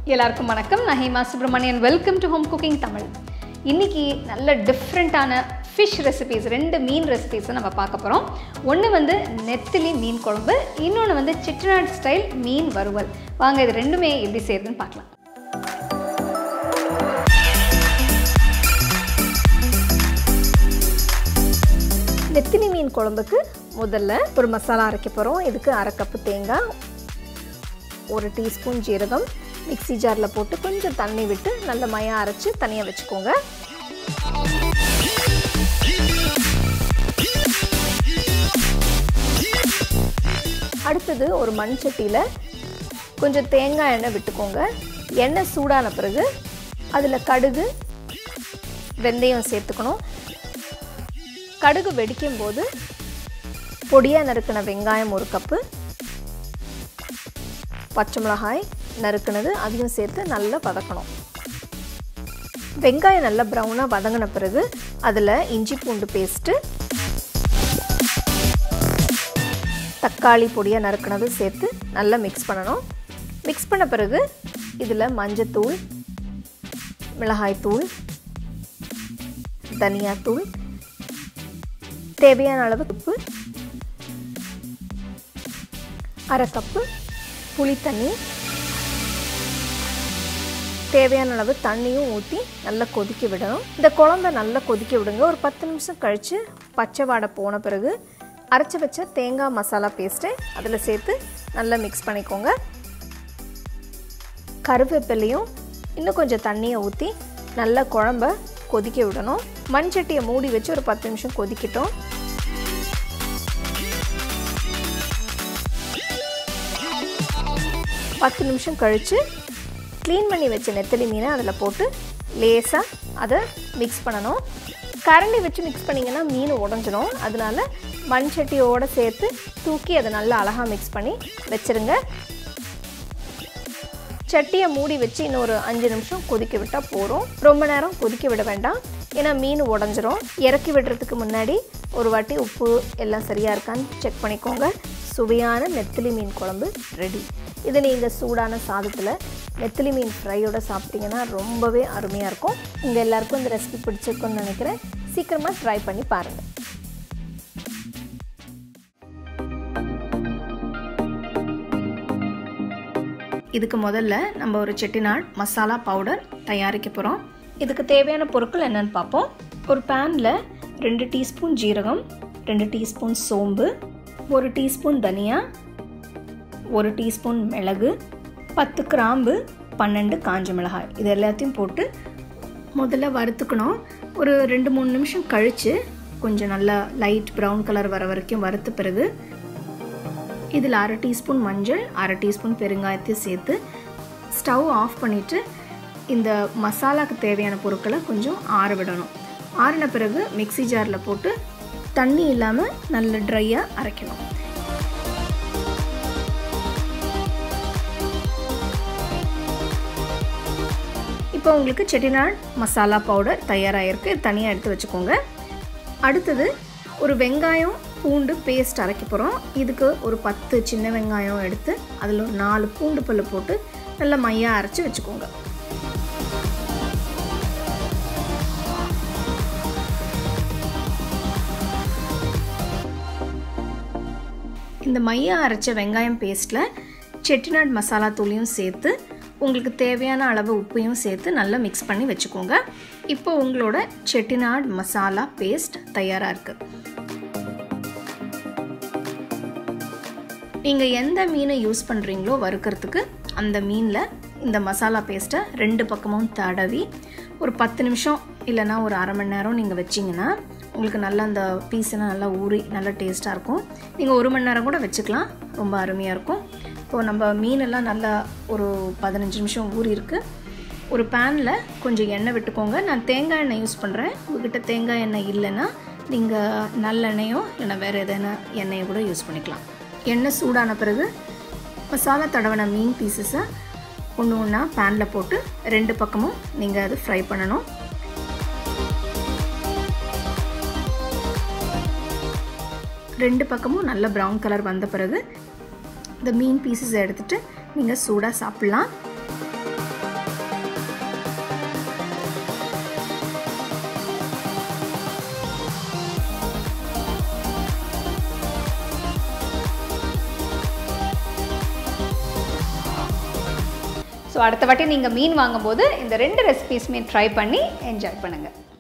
எல்லாருக்கும் வணக்கம் நான் Hema Subramanian welcome to home cooking Tamil இன்னைக்கு நல்ல டிஃப்ரெண்ட்டான ஃபிஷ் ரெசிபீஸ் ரெண்டு மீன் ரெசிபீஸை நம்ம பார்க்க போகிறோம் ஒன்று வந்து நெத்திலி மீன் குழம்பு இன்னொன்று வந்து சிட்டநாட் ஸ்டைல் மீன் வறுவல் வாங்க இது ரெண்டுமே எப்படி செய்யுதுன்னு பார்க்கலாம் நெத்திலி மீன் குழம்புக்கு முதல்ல ஒரு மசாலா அரைக்க போகிறோம் இதுக்கு அரை கப்பு தேங்காய் ஒரு டீஸ்பூன் ஜீரகம் மிக்ஸி ஜாரில் போட்டு கொஞ்சம் தண்ணி விட்டு நல்ல மயம் அரைச்சி தனியாக வச்சுக்கோங்க அடுத்தது ஒரு மண் சட்டியில் கொஞ்சம் தேங்காய் எண்ணெய் விட்டுக்கோங்க எண்ணெய் சூடான பிறகு அதில் கடுகு வெந்தயம் சேர்த்துக்கணும் கடுகு வெடிக்கும் போது பொடியாக நறுக்கின வெங்காயம் ஒரு கப்பு பச்சை மிளகாய் நறுக்குனது அதையும் சேர்த்து நல்லா வதக்கணும் வெங்காயம் நல்லா ப்ரௌனாக வதங்கின பிறகு அதில் இஞ்சி பூண்டு பேஸ்ட்டு தக்காளி பொடியாக நறுக்குனது சேர்த்து நல்லா மிக்ஸ் பண்ணணும் மிக்ஸ் பண்ண பிறகு இதில் மஞ்சத்தூள் மிளகாய்த்தூள் தனியாத்தூள் தேவையான அளவு உப்பு அரை கப்பு புளி தண்ணி தேவையான அளவு தண்ணியும் ஊற்றி நல்லா கொதிக்க விடணும் இந்த குழம்ப நல்லா கொதிக்க விடுங்க ஒரு பத்து நிமிஷம் கழித்து பச்சை வாடை போன பிறகு அரைச்சி வச்ச தேங்காய் மசாலா பேஸ்ட்டை அதில் சேர்த்து நல்லா மிக்ஸ் பண்ணிக்கோங்க கருவேப்பிலையும் இன்னும் கொஞ்சம் தண்ணியை ஊற்றி நல்லா குழம்ப கொதிக்க விடணும் மண் சட்டியை மூடி வச்சு ஒரு பத்து நிமிஷம் கொதிக்கட்டும் பத்து நிமிஷம் கழித்து க்ளீன் பண்ணி வச்ச நெத்தலி மீனை அதில் போட்டு லேசாக அதை மிக்ஸ் பண்ணணும் கரண்டி வச்சு மிக்ஸ் பண்ணிங்கன்னா மீன் உடஞ்சிடும் அதனால மண் சட்டியோடு சேர்த்து தூக்கி அதை நல்லா அழகாக மிக்ஸ் பண்ணி வச்சுருங்க சட்டியை மூடி வச்சு இன்னொரு அஞ்சு நிமிஷம் கொதிக்க விட்டால் போகிறோம் ரொம்ப நேரம் கொதிக்க விட வேண்டாம் ஏன்னா மீன் உடஞ்சிரும் இறக்கி விடுறதுக்கு முன்னாடி ஒரு வாட்டி உப்பு எல்லாம் சரியாக இருக்கான்னு செக் பண்ணிக்கோங்க சுவையான நெத்திலி மீன் குழம்பு ரெடி இது நீங்கள் சூடான சாதத்தில் நெத்திலி மீன் ஃப்ரையோட சாப்பிட்டீங்கன்னா ரொம்பவே அருமையாக இருக்கும் உங்கள் எல்லாருக்கும் இந்த ரெசிபி பிடிச்சிருக்குன்னு நினைக்கிறேன் சீக்கிரமாக ட்ரை பண்ணி பாருங்கள் இதுக்கு முதல்ல நம்ம ஒரு செட்டிநாள் மசாலா பவுடர் தயாரிக்க போகிறோம் இதுக்கு தேவையான பொருட்கள் என்னென்னு பார்ப்போம் ஒரு பேனில் ரெண்டு டீஸ்பூன் ஜீரகம் ரெண்டு டீஸ்பூன் சோம்பு ஒரு டீஸ்பூன் தனியா ஒரு டீஸ்பூன் மிளகு பத்து கிராம்பு பன்னெண்டு காஞ்ச மிளகாய் இது எல்லாத்தையும் போட்டு முதல்ல வறுத்துக்கணும் ஒரு ரெண்டு மூணு நிமிஷம் கழித்து கொஞ்சம் நல்லா லைட் ப்ரௌன் கலர் வர வரைக்கும் வறுத்த பிறகு இதில் அரை டீஸ்பூன் மஞ்சள் அரை டீஸ்பூன் பெருங்காயத்தையும் சேர்த்து ஸ்டவ் ஆஃப் பண்ணிவிட்டு இந்த மசாலாக்கு தேவையான பொருட்களை கொஞ்சம் ஆற விடணும் ஆறின பிறகு மிக்சி ஜாரில் போட்டு தண்ணி இல்லாமல் நல்ல ட்ரையாக அரைக்கணும் இப்போ உங்களுக்கு செட்டிநாட் மசாலா பவுடர் தயாராகிருக்கு தனியாக எடுத்து வச்சுக்கோங்க அடுத்தது ஒரு வெங்காயம் பூண்டு பேஸ்ட் அரைக்க போகிறோம் இதுக்கு ஒரு பத்து சின்ன வெங்காயம் எடுத்து அதில் ஒரு நாலு பூண்டு பல்லு போட்டு நல்லா மையாக அரைச்சி வச்சுக்கோங்க இந்த மையாக அரைச்ச வெங்காயம் பேஸ்ட்டில் செட்டிநாட் மசாலா தூளையும் சேர்த்து உங்களுக்கு தேவையான அளவு உப்பையும் சேர்த்து நல்லா மிக்ஸ் பண்ணி வச்சுக்கோங்க இப்போ உங்களோட செட்டிநாட் மசாலா பேஸ்ட் தயாராக இருக்குது நீங்கள் எந்த மீனை யூஸ் பண்ணுறீங்களோ வறுக்கிறதுக்கு அந்த மீனில் இந்த மசாலா பேஸ்ட்டை ரெண்டு பக்கமும் தடவி ஒரு பத்து நிமிஷம் இல்லைனா ஒரு அரை மணி நேரம் நீங்கள் வச்சிங்கன்னா உங்களுக்கு நல்லா அந்த பீஸெல்லாம் நல்லா ஊறி நல்லா டேஸ்ட்டாக இருக்கும் நீங்கள் ஒரு மணி நேரம் கூட வச்சுக்கலாம் ரொம்ப அருமையாக இருக்கும் இப்போது நம்ம மீனெல்லாம் நல்லா ஒரு பதினஞ்சு நிமிஷம் ஊறி இருக்குது ஒரு பேனில் கொஞ்சம் எண்ணெய் விட்டுக்கோங்க நான் தேங்காய் எண்ணெய் யூஸ் பண்ணுறேன் உங்ககிட்ட தேங்காய் எண்ணெய் இல்லைன்னா நீங்கள் நல்லெண்ணெயோ இல்லைனா வேறு எதனா எண்ணெயை கூட யூஸ் பண்ணிக்கலாம் எண்ணெய் சூடான பிறகு மசாலா தடவின மீன் பீசஸை ஒன்று ஒன்றா பேனில் போட்டு ரெண்டு பக்கமும் நீங்கள் அது ஃப்ரை பண்ணணும் ரெண்டு பக்கமும் நல்ல ப்ரௌன் கலர் வந்த பிறகு இந்த மீன் பீசஸ் எடுத்துகிட்டு நீங்கள் சூடாக சாப்பிட்லாம் ஸோ அடுத்த வாட்டி நீங்கள் மீன் வாங்கும்போது இந்த ரெண்டு ரெசிபீஸுமே ட்ரை பண்ணி என்ஜாய் பண்ணுங்கள்